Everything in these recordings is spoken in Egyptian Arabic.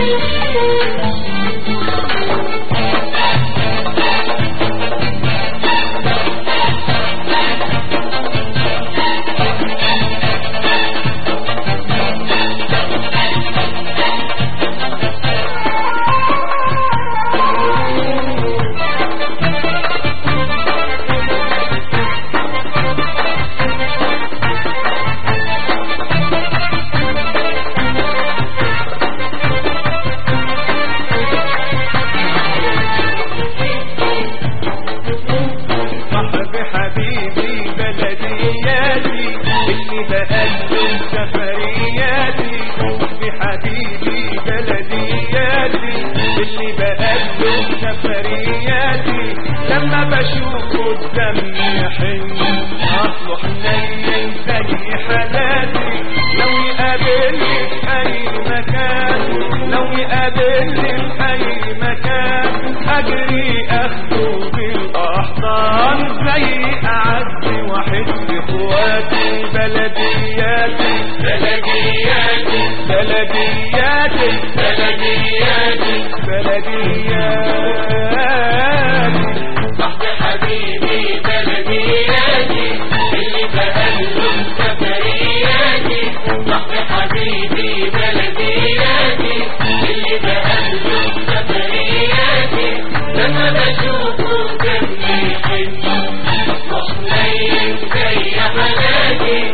صاحب حبيبي بلدياتي اللي بقدم سفرياتي صاحب حبيبي بلدياتي اللي بقدم سفرياتي لما بشوفه الدم يحن اصله حنين زي حالاتي لو يقابلني في اي مكان لو يقابلني في اي مكان اجري اخده بالاحضان زي اعز واحد في اخواتي بلدياتي بلدياتي بلدياتي بلدياتي بلدياتي صاحب حبيبي بلدياتي اللي بقلب سفرياتي صاحب حبيبي بلدياتي اللي بقلب سفرياتي لما بشوفه دمي يحن وحنين زي حالاتي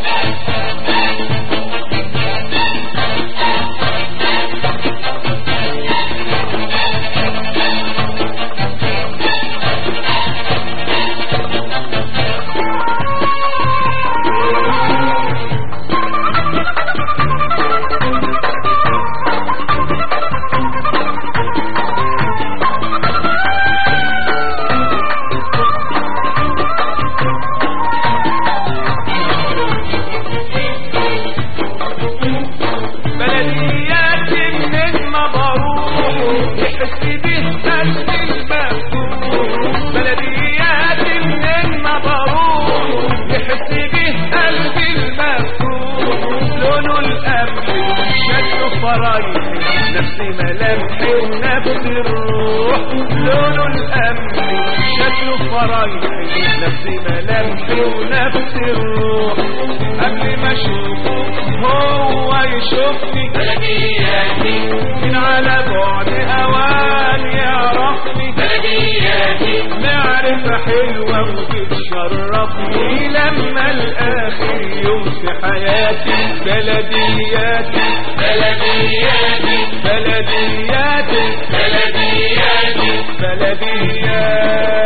بلدياتي من ما بروح يحس به قلبي المفتوح بلدياتي من ما بروح يحس به قلبي المفتوح لونه القمح شكله فرايحي نفس ملامحي ونفس الروح لونه القمح شكله فرايحي نفس ملامحي ونفس الروح قبل ما اشوفه هو يشوفني بلدياتي من على بعد اوان يعرفني بلدياتي معرفة حلوة وتتشرفني لما الاخر يوم في حياتي بلدياتي بلدياتي بلدياتي بلدياتي بلدياتي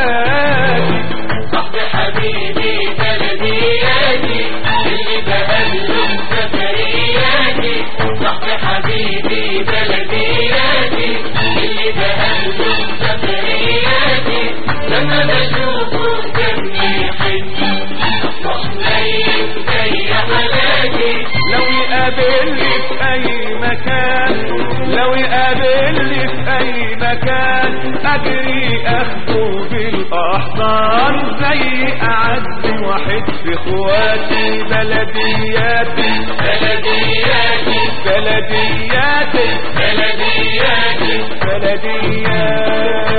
صاحب حبيبي بلدياتي اللي بقلب سفرياتي صاحب حبيبي بلدياتي اللي بقلب سفرياتي لما بشوفه دمي يحن وحنين زي حالاتي لو يقابلني في اي مكان لو يقابلني في اي مكان اجري اخده بالاحضان زي اعز واحد في اخواتي بلدياتي بلدياتي بلدياتي بلدياتي بلدياتي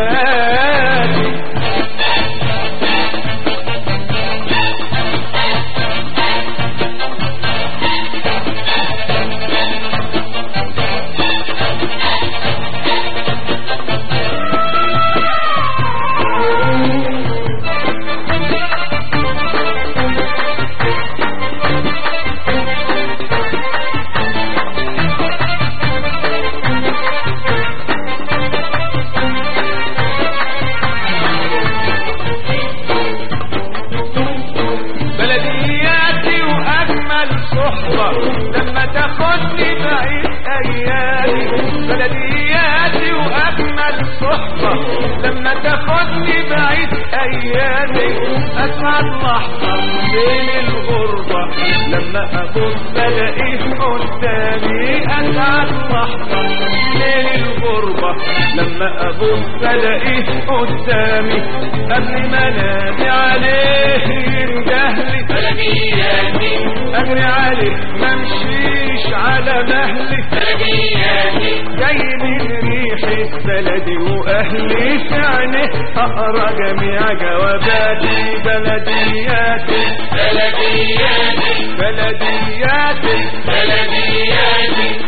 بلدياتي واجمل صحبة لما تاخدني بعيد ايامي بلدياتي واجمل صحبة لما تاخدني بعيد ايامي اسعد لحظة بين الغربة لما ابص الاقيه قدامي اسعد لحظة بين الغربة لما ابص الاقيه قدامي قبل ما انام عليه ينجهلي بلدياتي اجري عليه ممشيش على مهلي بلدياتي جاي من ريحة بلدي واهلي شعنه اقرا جميع جواباتي بلدياتي بلدياتي بلدياتي بلدياتي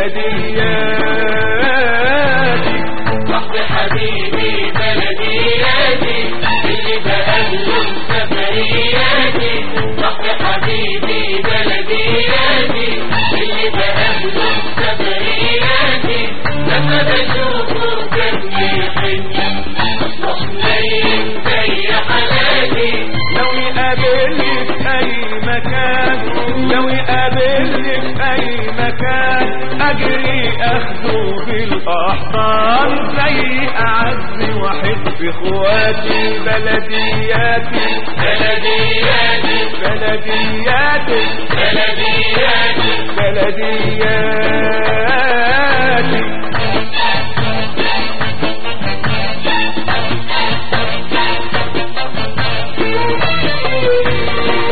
بلدياتي صاحب حبيبي بلدياتي اللي بقابله سفرياتي صاحب حبيبي بلدياتي اللي بقابله سفرياتي لما بشوفه جنبي حني اصبح نايم زي حالاتي لو يقابلني في اي مكان لو يقابلني في اي مكان اجري اخده بالاحضان زي اعز واحد في اخواتي بلدياتي بلدياتي بلدياتي بلدياتي بلدياتي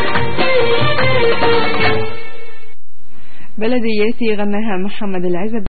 بلدياتي غناها محمد العزب